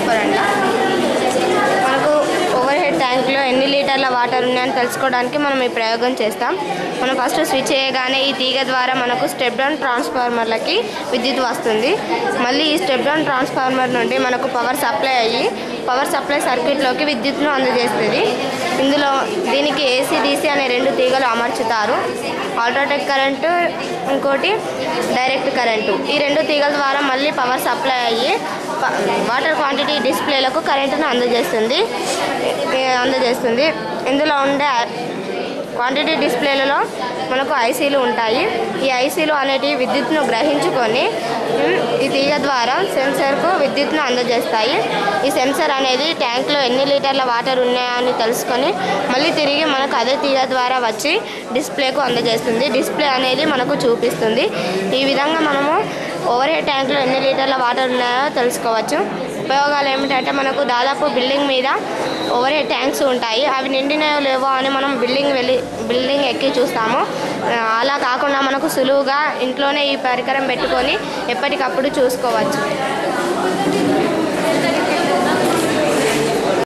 transparent మనకు over head ట్యాంక్లో ఎన్ని లీటర్ల వాటర్ ఉన్నాయని తెలుసుకోవడానికి మనం ఈ ప్రయోగం చేస్తాం మనం ఫస్ట్ స్విచ్ చేయగానే ఈ తీగ ద్వారా మనకు స్టెప్ డౌన్ ట్రాన్స్ఫార్మర్లకి విద్యుత్ వస్తుంది మళ్ళీ ఈ స్టెప్ డౌన్ ట్రాన్స్ఫార్మర్ నుండి మనకు పవర్ సప్లై అయ్యి పవర్ సప్లై సర్క్యూట్లోకి విద్యుత్ను అందజేస్తుంది ఇందులో దీనికి ఏసీ డీసీ అనే రెండు తీగలు అమర్చుతారు ఆల్ట్రాటెక్ కరెంటు ఇంకోటి డైరెక్ట్ కరెంటు ఈ రెండు తీగల ద్వారా మళ్ళీ పవర్ సప్లై అయ్యి ప- వాటర్ క్వాంటిటీ డిస్ప్లేలకు కరెంటును అందజేస్తుంది ఏ, అందజేస్తుంది ఇందులో ఉండే క్వాంటిటీ డిస్ప్లేలలో మనకు ఐసీలు ఉంటాయి ఈ ఐసీలు అనేటివి విద్యుత్ను గ్రహించుకొని ఉమ్, ఈ తీగ ద్వారా సెన్సర్కు విద్యుత్ను అందజేస్తాయి ఈ సెన్సర్ అనేది ట్యాంక్లో ఎన్ని లీటర్ల వాటర్ ఉన్నాయని తెలుసుకొని మళ్ళీ తిరిగి మనకు అదే తీగ ద్వారా వచ్చి డిస్ప్లేకు అందజేస్తుంది డిస్ప్లే అనేది మనకు చూపిస్తుంది ఈ విధంగా మనము ఓవర్ హెడ్ ట్యాంక్లో ఎన్ని లీటర్ల వాటర్ ఉన్నాయో తెలుసుకోవచ్చు ఉపయోగాలు ఏమిటంటే మనకు దాదాపు బిల్డింగ్ మీద ఓవర్ హెడ్ ట్యాంక్స్ ఉంటాయి అవి నిండినాయో లేవో అని మనం బిల్డింగ్ వెళ్ళి బిల్డింగ్ ఎక్కి చూస్తాము ఆ, అలా కాకుండా మనకు సులువుగా ఇంట్లోనే ఈ పరికరం పెట్టుకొని ఎప్పటికప్పుడు చూసుకోవచ్చు